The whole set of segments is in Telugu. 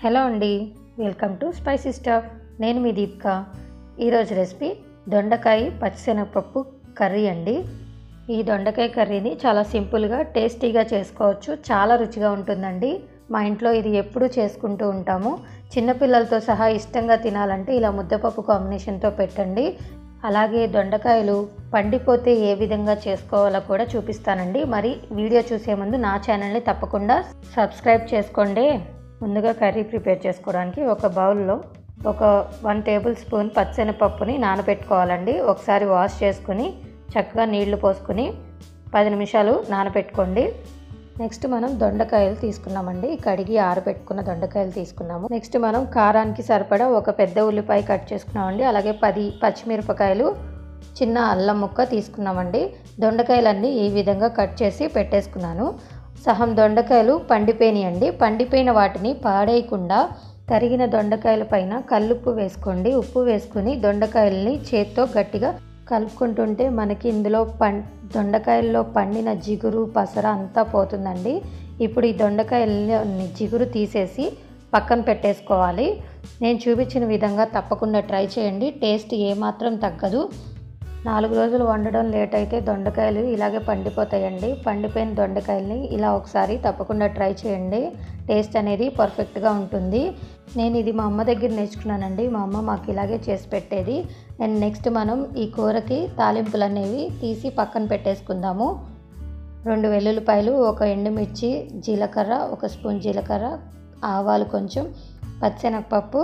హలో అండి వెల్కమ్ టు స్పైసీ స్టఫ్ నేను మీ దీపిక ఈరోజు రెసిపీ దొండకాయ పచ్చిశనగపప్పు కర్రీ అండి ఈ దొండకాయ కర్రీని చాలా సింపుల్గా టేస్టీగా చేసుకోవచ్చు చాలా రుచిగా ఉంటుందండి మా ఇంట్లో ఇది ఎప్పుడూ చేసుకుంటూ ఉంటాము చిన్నపిల్లలతో సహా ఇష్టంగా తినాలంటే ఇలా ముద్దపప్పు కాంబినేషన్తో పెట్టండి అలాగే దొండకాయలు పండిపోతే ఏ విధంగా చేసుకోవాలో కూడా చూపిస్తానండి మరి వీడియో చూసే ముందు నా ఛానల్ని తప్పకుండా సబ్స్క్రైబ్ చేసుకోండి ముందుగా కర్రీ ప్రిపేర్ చేసుకోవడానికి ఒక బౌల్లో ఒక వన్ టేబుల్ స్పూన్ పచ్చెనపప్పుని నానబెట్టుకోవాలండి ఒకసారి వాష్ చేసుకుని చక్కగా నీళ్లు పోసుకుని పది నిమిషాలు నానబెట్టుకోండి నెక్స్ట్ మనం దొండకాయలు తీసుకున్నామండి కడిగి ఆరబెట్టుకున్న దొండకాయలు తీసుకున్నాము నెక్స్ట్ మనం కారానికి సరిపడా ఒక పెద్ద ఉల్లిపాయ కట్ చేసుకున్నామండి అలాగే పది పచ్చిమిరపకాయలు చిన్న అల్లం ముక్క తీసుకున్నామండి దొండకాయలన్నీ ఈ విధంగా కట్ చేసి పెట్టేసుకున్నాను సహం దొండకాయలు పండిపోయినాయండి పండిపోయిన వాటిని పాడేయకుండా తరిగిన దొండకాయల పైన కల్లుప్పు వేసుకోండి ఉప్పు వేసుకుని దొండకాయల్ని చేత్తో గట్టిగా కలుపుకుంటుంటే మనకి ఇందులో పం దొండకాయల్లో పండిన జిగురు పసర అంతా పోతుందండి ఇప్పుడు ఈ దొండకాయలని జిగురు తీసేసి పక్కన పెట్టేసుకోవాలి నేను చూపించిన విధంగా తప్పకుండా ట్రై చేయండి టేస్ట్ ఏమాత్రం తగ్గదు నాలుగు రోజులు వండడం లేట్ అయితే దొండకాయలు ఇలాగే పండిపోతాయండి పండిపోయిన దొండకాయల్ని ఇలా ఒకసారి తప్పకుండా ట్రై చేయండి టేస్ట్ అనేది పర్ఫెక్ట్గా ఉంటుంది నేను ఇది మా అమ్మ దగ్గర నేర్చుకున్నానండి మా అమ్మ మాకు ఇలాగే చేసి పెట్టేది అండ్ నెక్స్ట్ మనం ఈ కూరకి తాలింపులు అనేవి తీసి పక్కన పెట్టేసుకుందాము రెండు వెల్లుల్లిపాయలు ఒక ఎండుమిర్చి జీలకర్ర ఒక స్పూన్ జీలకర్ర ఆవాలు కొంచెం పచ్చెనగపప్పు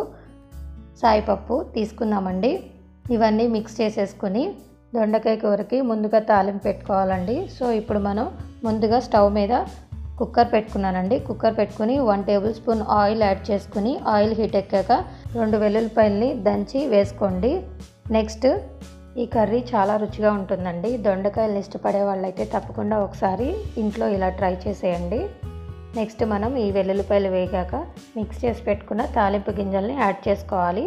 సాయిపప్పు తీసుకుందామండి ఇవన్నీ మిక్స్ చేసేసుకుని దొండకాయ కూరకి ముందుగా తాలింపు పెట్టుకోవాలండి సో ఇప్పుడు మనం ముందుగా స్టవ్ మీద కుక్కర్ పెట్టుకున్నానండి కుక్కర్ పెట్టుకుని one table spoon oil add చేసుకుని ఆయిల్ హీట్ ఎక్కాక రెండు వెల్లుల్లిపాయలని దంచి వేసుకోండి నెక్స్ట్ ఈ కర్రీ చాలా రుచిగా ఉంటుందండి దొండకాయలు ఇష్టపడే వాళ్ళైతే తప్పకుండా ఒకసారి ఇంట్లో ఇలా ట్రై చేసేయండి నెక్స్ట్ మనం ఈ వెల్లుల్లిపాయలు వేగాక మిక్స్ చేసి పెట్టుకున్న తాలింపు గింజల్ని యాడ్ చేసుకోవాలి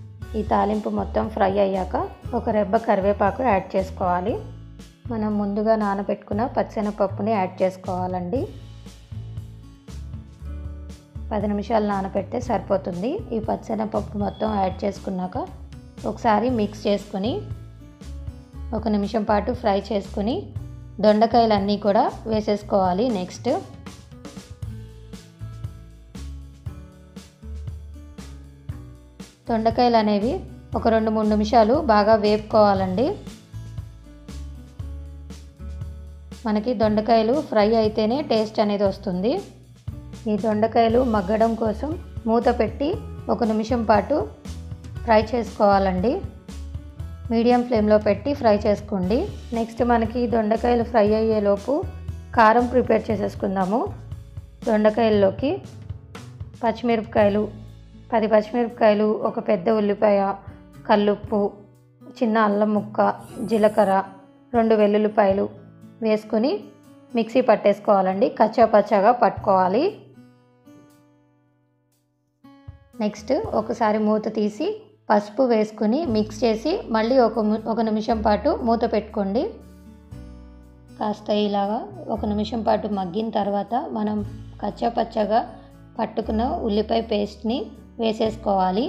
ఈ తాలింపు మొత్తం ఫ్రై అయ్యాక ఒక రెబ్బ కరివేపాకు యాడ్ చేసుకోవాలి మనం ముందుగా నానబెట్టుకున్న పచ్చెనపప్పుని యాడ్ చేసుకోవాలండి పది నిమిషాలు నానబెడితే సరిపోతుంది ఈ పచ్చెనపప్పు మొత్తం యాడ్ చేసుకున్నాక ఒకసారి మిక్స్ చేసుకుని ఒక నిమిషం పాటు ఫ్రై చేసుకుని దొండకాయలన్నీ కూడా వేసేసుకోవాలి నెక్స్ట్ దొండకాయలు అనేవి ఒక రెండు మూడు నిమిషాలు బాగా వేపుకోవాలండి మనకి దొండకాయలు ఫ్రై అయితేనే టేస్ట్ అనేది వస్తుంది ఈ దొండకాయలు మగ్గడం కోసం మూత పెట్టి ఒక నిమిషం పాటు ఫ్రై చేసుకోవాలండి మీడియం ఫ్లేమ్లో పెట్టి ఫ్రై చేసుకోండి నెక్స్ట్ మనకి దొండకాయలు ఫ్రై అయ్యేలోపు కారం ప్రిపేర్ చేసేసుకుందాము దొండకాయల్లోకి పచ్చిమిరపకాయలు పది పచ్చిమిరపకాయలు ఒక పెద్ద ఉల్లిపాయ కల్లుప్పు చిన్న అల్లం ముక్క జీలకర్ర రెండు వెల్లుల్లిపాయలు వేసుకొని మిక్సీ పట్టేసుకోవాలండి కచ్చా పచ్చాగా పట్టుకోవాలి నెక్స్ట్ ఒకసారి మూత తీసి పసుపు వేసుకుని మిక్స్ చేసి మళ్ళీ ఒక ఒక నిమిషం పాటు మూత పెట్టుకోండి కాస్త ఇలాగా ఒక నిమిషం పాటు మగ్గిన తర్వాత మనం కచ్చా పచ్చగా పట్టుకున్న ఉల్లిపాయ పేస్ట్ని వేసేసుకోవాలి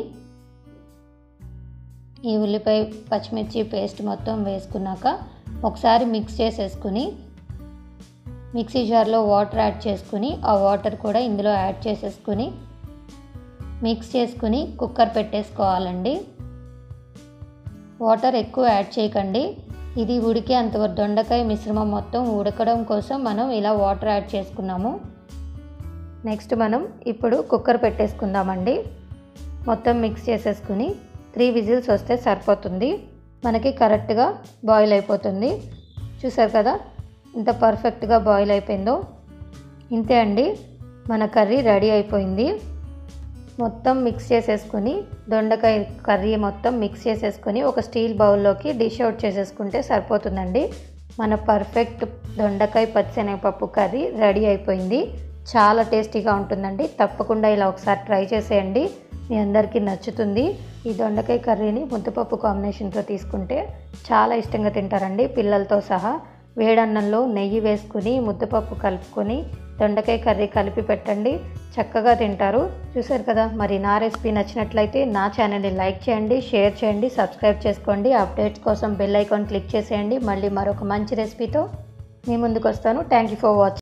ఈ ఉల్లిపాయ పచ్చిమిర్చి పేస్ట్ మొత్తం వేసుకున్నాక ఒకసారి మిక్స్ చేసేసుకుని మిక్సీ జార్లో వాటర్ యాడ్ చేసుకుని ఆ వాటర్ కూడా ఇందులో యాడ్ చేసేసుకుని మిక్స్ చేసుకుని కుక్కర్ పెట్టేసుకోవాలండి వాటర్ ఎక్కువ యాడ్ చేయకండి ఇది ఉడికే అంత దొండకాయ మిశ్రమం మొత్తం ఉడకడం కోసం మనం ఇలా వాటర్ యాడ్ చేసుకున్నాము నెక్స్ట్ మనం ఇప్పుడు కుక్కర్ పెట్టేసుకుందామండి మొత్తం మిక్స్ చేసేసుకుని త్రీ విజిల్స్ వస్తే సరిపోతుంది మనకి కరెక్ట్గా బాయిల్ అయిపోతుంది చూసారు కదా ఇంత పర్ఫెక్ట్గా బాయిల్ అయిపోయిందో ఇంతే అండి మన కర్రీ రెడీ అయిపోయింది మొత్తం మిక్స్ చేసేసుకుని దొండకాయ కర్రీ మొత్తం మిక్స్ చేసేసుకొని ఒక స్టీల్ బౌల్లోకి డిష్ అవుట్ చేసేసుకుంటే సరిపోతుందండి మన పర్ఫెక్ట్ దొండకాయ పచ్చెనగపప్పు కర్రీ రెడీ అయిపోయింది చాలా టేస్టీగా ఉంటుందండి తప్పకుండా ఇలా ఒకసారి ట్రై చేసేయండి మీ అందరికీ నచ్చుతుంది ఈ దొండకాయ కర్రీని ముద్దపప్పు కాంబినేషన్తో తీసుకుంటే చాలా ఇష్టంగా తింటారండి పిల్లలతో సహా వేడన్నంలో నెయ్యి వేసుకుని ముద్దపప్పు కలుపుకొని దొండకాయ కర్రీ కలిపి పెట్టండి చక్కగా తింటారు చూసారు కదా మరి నా రెసిపీ నచ్చినట్లయితే నా ఛానల్ని లైక్ చేయండి షేర్ చేయండి సబ్స్క్రైబ్ చేసుకోండి అప్డేట్స్ కోసం బెల్ ఐకాన్ క్లిక్ చేసేయండి మళ్ళీ మరొక మంచి రెసిపీతో మీ ముందుకు వస్తాను థ్యాంక్ యూ ఫర్ వాచింగ్